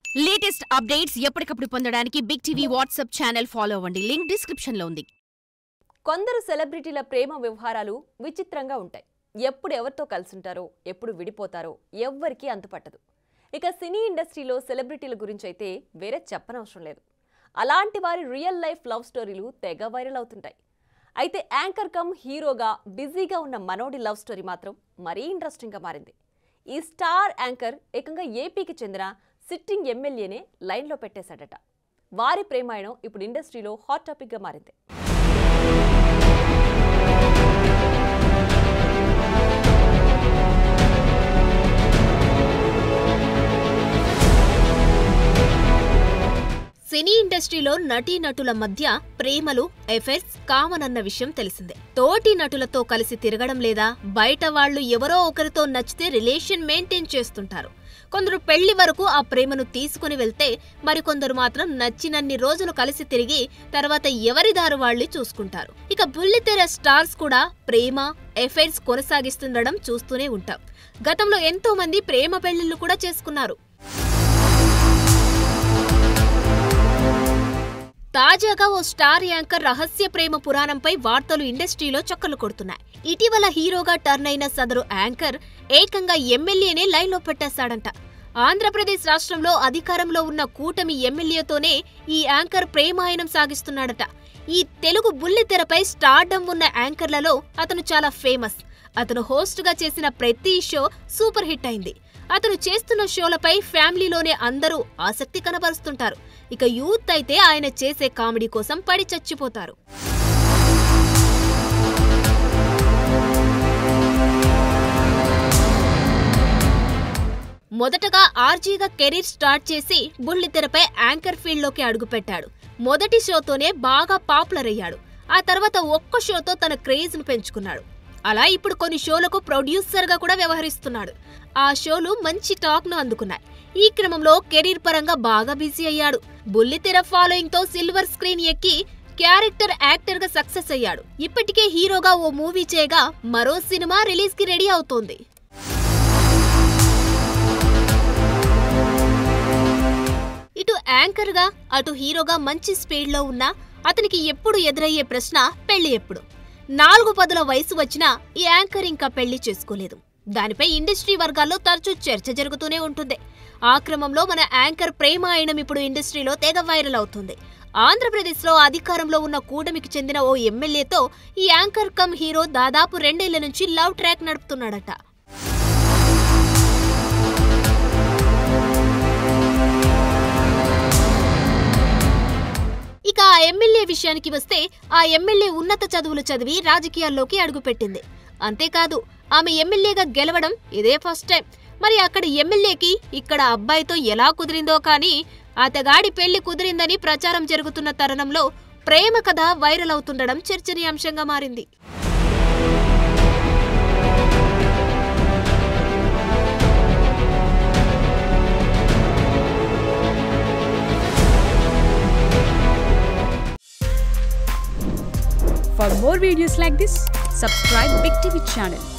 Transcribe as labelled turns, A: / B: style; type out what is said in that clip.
A: latest updates ఎప్పటికప్పుడు పొందడానికి big TV WhatsApp channel follow అవ్వండి లింక్ డిస్క్రిప్షన్ లో ఉంది
B: కొందరు సెలబ్రిటీల ప్రేమ వ్యవహారాలు విచిత్రంగా ఉంటాయి ఎప్పుడు ఎవరితో కలిసుంటారో ఎప్పుడు విడిపోతారో ఎవ్వరికీ అంతుపట్టదు ఇక సినీ ఇండస్ట్రీలో సెలబ్రిటీల గురించి అయితే వేరే చెప్పనవసరం లేదు అలాంటి వారి రియల్ లైఫ్ లవ్ స్టోరీలు తెగ వైరల్ అవుతుంటాయి అయితే యాంకర్ కమ్ హీరోగా బిజీగా ఉన్న మనోడి లవ్ స్టోరీ మాత్రం మరీ ఇంట్రెస్టింగ్గా మారింది ఈ స్టార్ యాంకర్ ఏకంగా ఏపీకి చెందిన సిట్టింగ్ ఎమ్మెల్యేనే లైన్లో పెట్టేశాడట వారి ప్రేమాయణం ఇప్పుడు ఇండస్ట్రీలో హాట్ టాపిక్గా మారింది
C: సినీ ఇండస్ట్రీలో నటీనటుల మధ్య ప్రేమలు ఎఫైర్స్ కామన్ అన్న విషయం తెలిసిందే తోటి నటులతో కలిసి తిరగడం లేదా బయట వాళ్ళు ఎవరో ఒకరితో నచ్చితే రిలేషన్ మెయింటైన్ చేస్తుంటారు కొందరు పెళ్లి వరకు ఆ ప్రేమను తీసుకుని వెళ్తే మరికొందరు మాత్రం నచ్చినన్ని రోజులు కలిసి తిరిగి తర్వాత ఎవరి దారు వాళ్ళి చూసుకుంటారు ఇక బుల్లితెర స్టార్స్ కూడా ప్రేమ ఎఫైర్స్ కొనసాగిస్తుండడం చూస్తూనే ఉంటాం గతంలో ఎంతో మంది ప్రేమ పెళ్లిళ్లు కూడా చేసుకున్నారు తాజాగా ఓ స్టార్ యాంకర్ రహస్య ప్రేమ పురాణంపై వార్తలు ఇండస్ట్రీలో చక్కర్లు కొడుతున్నాయి ఇటీవల హీరోగా టర్న్ అయిన సదరు యాంకర్ ఏకంగా ఎమ్మెల్యేనే లైన్లో పెట్టేశాడంట ఆంధ్రప్రదేశ్ రాష్ట్రంలో అధికారంలో ఉన్న కూటమి ఎమ్మెల్యేతోనే ఈ యాంకర్ ప్రేమాయణం సాగిస్తున్నాడట ఈ తెలుగు బుల్లితెరపై స్టార్డమ్ ఉన్న యాంకర్లలో అతను చాలా ఫేమస్ అతను హోస్ట్గా చేసిన ప్రతి షో సూపర్ హిట్ అయింది అతను చేస్తున్న షోలపై ఫ్యామిలీలోనే అందరూ ఆసక్తి కనబరుస్తుంటారు ఇక యూత్ అయితే ఆయన చేసే కామెడీ కోసం పడి చచ్చిపోతారు మొదటగా ఆర్జీగా కెరీర్ స్టార్ట్ చేసి బుల్లితెరపై యాంకర్ ఫీల్డ్లోకి అడుగుపెట్టాడు మొదటి షోతోనే బాగా పాపులర్ అయ్యాడు ఆ తర్వాత ఒక్క షోతో తన క్రేజ్ ను పెంచుకున్నాడు అలా ఇప్పుడు కొన్ని షోలకు ప్రొడ్యూసర్ గా కూడా వ్యవహరిస్తున్నాడు ఆ షోలు మంచి టాక్ ను అందుకున్నాయి ఈ క్రమంలో కెరీర్ పరంగా బాగా బిజీ అయ్యాడు బుల్లితెర ఫాలోయింగ్ తో సిల్వర్ స్క్రీన్ ఎక్కి క్యారెక్టర్ యాక్టర్ గా సక్సెస్ అయ్యాడు ఇప్పటికే హీరోగా ఓ మూవీ చేయగా మరో సినిమా రిలీజ్ కి రెడీ అవుతోంది ఇటు యాంకర్ గా అటు హీరోగా మంచి స్పీడ్ లో ఉన్నా అతనికి ఎప్పుడు ఎదురయ్యే ప్రశ్న పెళ్లి ఎప్పుడు నాలుగు పదుల వయసు వచ్చినా ఈ యాంకర్ ఇంకా పెళ్లి చేసుకోలేదు దానిపై ఇండస్ట్రీ వర్గాల్లో తరచూ చర్చ జరుగుతూనే ఉంటుంది ఆ క్రమంలో మన యాంకర్ ప్రేమ అయినం ఇప్పుడు ఇండస్ట్రీలో తెగ వైరల్ అవుతుంది ఆంధ్రప్రదేశ్లో అధికారంలో ఉన్న కూటమికి చెందిన ఓ ఎమ్మెల్యేతో ఈ యాంకర్ కమ్ హీరో దాదాపు రెండేళ్ల నుంచి లవ్ ట్రాక్ నడుపుతున్నాడట ఇక ఆ ఎమ్మెల్యే విషయానికి వస్తే ఆ ఎమ్మెల్యే ఉన్నత చదువులు చదివి రాజకీయాల్లోకి అడుగుపెట్టింది అంతేకాదు ఆమె ఎమ్మెల్యేగా గెలవడం ఇదే ఫస్ట్ టైం మరి అక్కడ ఎమ్మెల్యేకి ఇక్కడ అబ్బాయితో ఎలా కుదిరిందో కానీ అతగాడి పెళ్లి కుదిరిందని ప్రచారం జరుగుతున్న తరుణంలో ప్రేమ కథ వైరల్ అవుతుండడం చర్చనీయాంశంగా మారింది
D: For more videos like this, subscribe Big TV channel